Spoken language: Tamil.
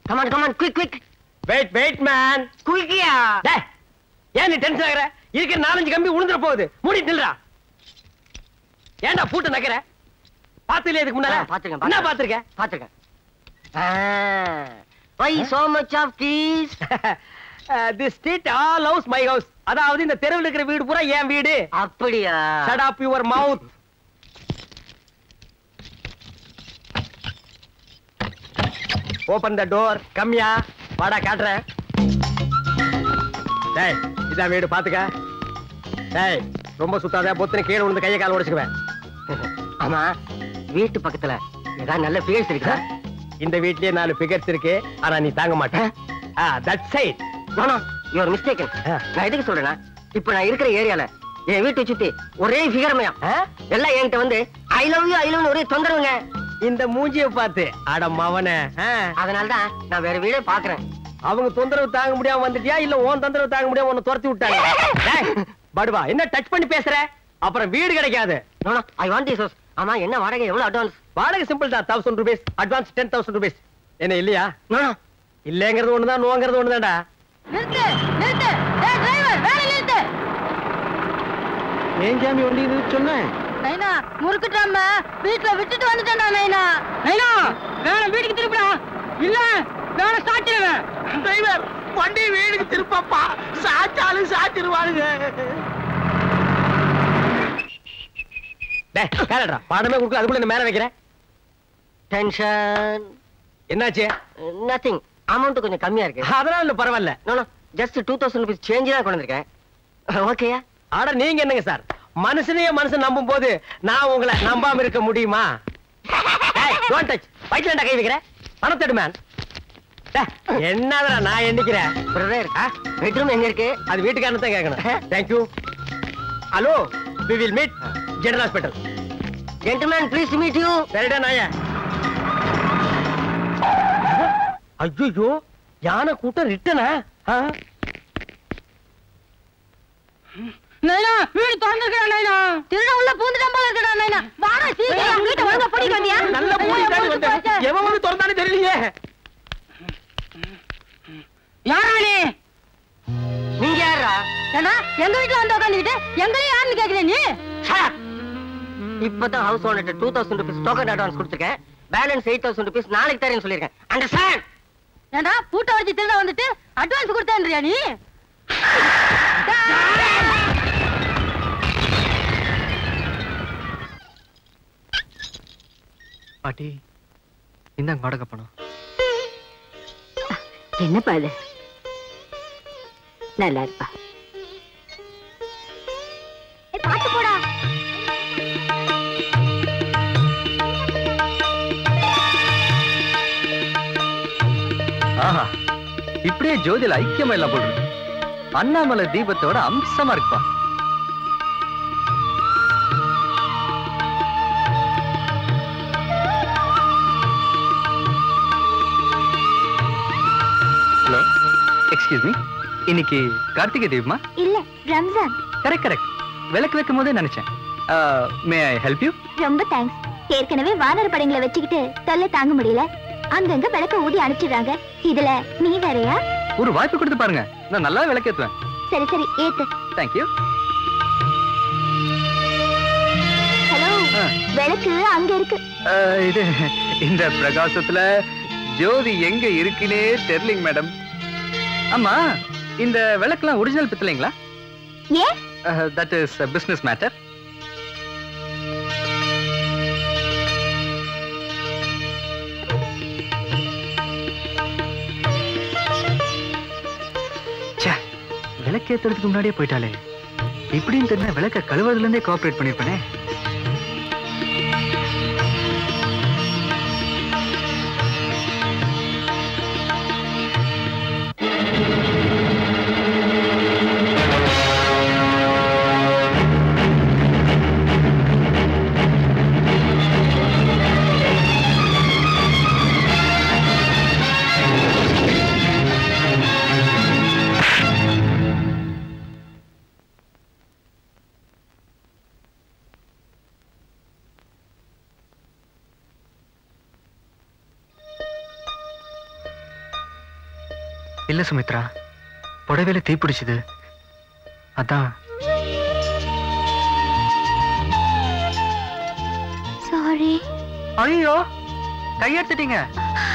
Come on come on quick quick wait wait man குயிக்கியா டேய் ஏன் நீ டென்ஷன் ஆகுற இருக்கிற நாலஞ்சு கம்பி உளுந்துற போகுது மூடி நில்றா ஏன்டா பூட்டு நக்கற பாத்துல இதுக்கு முன்னால பாத்துருக்கேன் என்ன பாத்துருக்க பாத்துருக்கேன் why so much of trees the street all house my house அதாவது இந்த தெருவில் இருக்கிற வீடு பூரா என் வீடு அப்படியா shut up your mouth open the door கம்மியா வாடா காட்டுறேன் டேய் இதான் வீடு பாத்துக்க டேய் ரொம்ப சுத்தாத பொத்துன கீழே விழுந்து கையை கால் உடைச்சுக்குவேன் ஆமா வீட்டு பக்கத்துல ஏதாவது நல்ல பிளேஸ் இருக்கா இந்த வீட்லயே நாலு பிகர்ஸ் இருக்கு ஆனா நீ தாங்க மாட்டேன் ah that side no no you are mistaken ah. நான் எதுக்கு சொல்றேன்னா இப்ப நான் இருக்கிற ஏரியால என் வீட்டை சுத்தி ஒரே ஃபிகர்மயம் எல்லாம் என்கிட்ட வந்து I love you I love ஒரே தொந்தரவுங்க இந்த மூஞ்சிய பார்த்து அட மவனே ஆ. அதனால தான் நான் வேற வீடே பாக்குறேன் அவங்க தொந்தரவு தாங்க முடியாம வந்துட்டியா இல்ல உன் தொந்தரவு தாங்க முடியாம உன்னை துரத்தி விட்டாங்க டேய், படுவா என்ன டச் பண்ணி பேசுற அப்புறம் வீடு கிடைக்காது no no I want this house ஆமா என்ன வாடகை எவ்வளவு அட்வான்ஸ் வாடகை சிம்பிள் தான் thousand rupees advance ten thousand rupees என்ன இல்லையா நோ நோ இல்லங்கிறது ஒண்ணுதான் நோங்கிறது ஒண்ணுதான்டா நிறுத்து நிறுத்து டேய் டிரைவர் வேலை நிறுத்து ஏன் ஜாமி வண்டி இது சொன்னேன் நைனா முறுக்குட்டாம வீட்டுல விட்டுட்டு வந்துட்டேன்டா நைனா நைனா வேற வீட்டுக்கு திருப்பிடா இல்ல வேற சாச்சிடுவேன் டிரைவர் வண்டி வீடுக்கு திருப்பப்பா சாச்சாலும் சாச்சிருவானுங்க டேய் கேளடா பாடமே கொடுக்கல அதுக்குள்ள என்ன மேல வைக்கிறேன் டென்ஷன் என்னாச்சு நத்திங் அமௌண்ட் கொஞ்சம் கம்மியா இருக்கு அதெல்லாம் இல்ல பரவாயில்ல no no just two thousand rupees change தான் கொண்டு வந்திருக்கேன் ஓகேயா ஆட நீங்க என்னங்க சார் மனுஷனையே மனுஷன் நம்பும் போது நான் உங்களை நம்பாம இருக்க முடியுமா டோன்ட் டச் வயிற்றுல கை வைக்கிறேன் பணத்தெடு மேன் என்னடா நான் எண்ணிக்கிறேன் பிரதர் பெட்ரூம் எங்க இருக்கு அது வீட்டுக்காரன் தான் கேட்கணும் thank you hello we will meet general hospital gentleman please meet you சரிடா நாய ஐயோ யானை கூட்டம் ரிட்டனா நைனா வீடு திறந்திருக்கா நைனா திருட உள்ள பூந்துட்டான் போல இருக்கடா நைனா வாடா சீக்கிரம் வீட்டை ஒழுங்கா படிக்க வந்தியா நல்ல மூடி தாண்டி வந்தேன் எவன் வந்து திறந்தானே தெரியலையே யாரா நீ நீங்க யாரா ஏண்டா எங்க வீட்டுல வந்து உட்காந்துக்கிட்டு எங்களையும் யாருன்னு கேக்குற நீ இப்பதான் house owner two thousand rupees token advance கொடுத்துருக்கேன் பேலன்ஸ் எயிட் தௌசண்ட் ருபீஸ் நாளைக்கு தரேன்னு சொல்லியிருக்கேன் அண்டர்ஸ்டாண்ட் ஏண்டா பூட்டை வச்சு திருட வந்துட்டு அட்வான்ஸ் கொடுத்தேன்றியா நீ பாட்டி இந்தாங்க வாடகை பணம் என்னப்பா இது நல்லா இருப்பா பாத்து போடா ஆஹா இப்படியே ஜோதியில ஐக்கியமா எல்லாம் போட்டுருக்கு அண்ணாமலை தீபத்தோட அம்சமா இருக்குப்பா ஹலோ எக்ஸ்கியூஸ் மீ இன்னைக்கு கார்த்திகை தீபமா இல்ல ரம்ஜான் கரெக்ட் கரெக்ட் விளக்கு வைக்கும் போதே நினைச்சேன் மே ஐ ஹெல்ப் யூ ரொம்ப தேங்க்ஸ் ஏற்கனவே வானர படங்களை வச்சுக்கிட்டு தொல்லை தாங்க முடியல அங்கங்க விளக்க ஊதி அனுப்பிச்சிடுறாங்க இதுல நீ வேறயா ஒரு வாய்ப்பு கொடுத்து பாருங்க நான் நல்லா விளக்கேத்துவேன் சரி சரி ஏத்து தேங்க்யூ ஹலோ ஆ. விளக்கு அங்க இருக்கு அஹ், இது இந்த பிரகாசத்துல ஜோதி எங்க இருக்குன்னே தெரியலிங்க மேடம் ஆமா இந்த விளக்கெல்லாம் ஒரிஜினல் பித்தளைங்களா ஏன் தட் இஸ் பிசினஸ் மேட்டர் விளக்கேத்துறதுக்கு முன்னாடியே போயிட்டாலே இப்படின்னு தெரிஞ்சா விளக்க கழுவுறதுல இருந்தே கோஆபரேட் பண்ணிருப்பேனே இல்ல சுமித்ரா புடவையில தீ பிடிச்சது அதான் சாரி ஐயோ கையெடுத்துட்டீங்க